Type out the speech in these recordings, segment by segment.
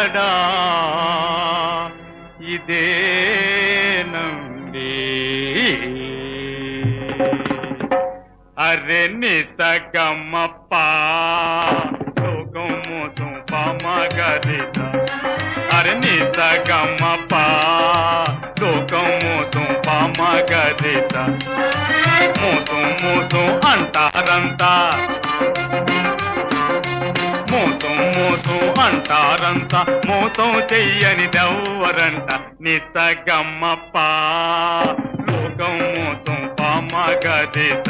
ఎక్కడా ఇదే నండి అరే నిసగమ్మప్ప లోకం మోసం పామగరిత అరే నిసగమ్మప్ప లోకం మోసం పామగరిత మోసం మోసం అంటారంతా మోసం మోసం అంటారంతా మోసం చెయ్యని దవ్వరంట నిసగమ్మప్ప లోకం మోసం పామగరిత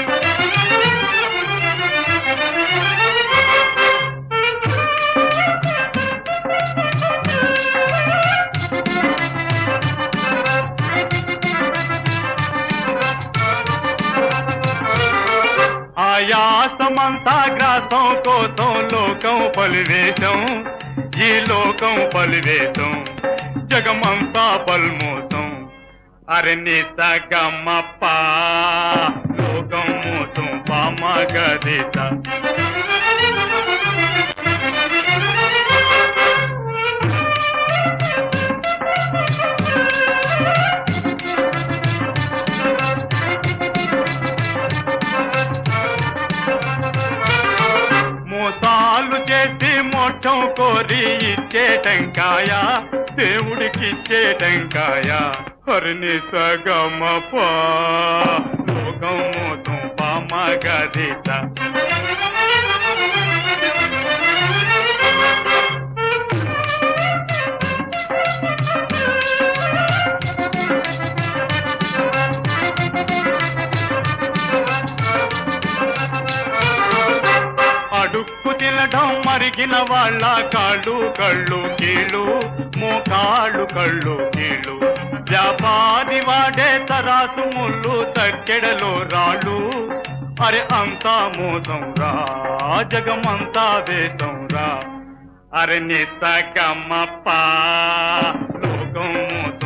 ఆయాసమంతా గ్రాసం కోసం లోకం పలివేశం ఈ లోకం పలివేశం జగమంతా పల్మోసం అరణ్య సగమప్ప లోకం మోసం పామగదేశ మోసాలు చేసి మోక్షం కోరి ఇచ్చే టెంకాయ దేవుడికి ఇచ్చే టెంకాయ హరిని సగమప లోకం మోసం పామగదిత అడుక్కు తినడం మరిగిన వాళ్ళ కాళ్ళు కళ్ళు కీళ్ళు మోకాళ్ళు కళ్ళు కీళ్ళు వ్యాపారి వాడే తరాసు ముళ్ళు తక్కెడలో రాళ్ళు అరే అంతా మోసం రా జగమంతా వేషం రా అరే నిసగమ్మప్ప లోకం మోసం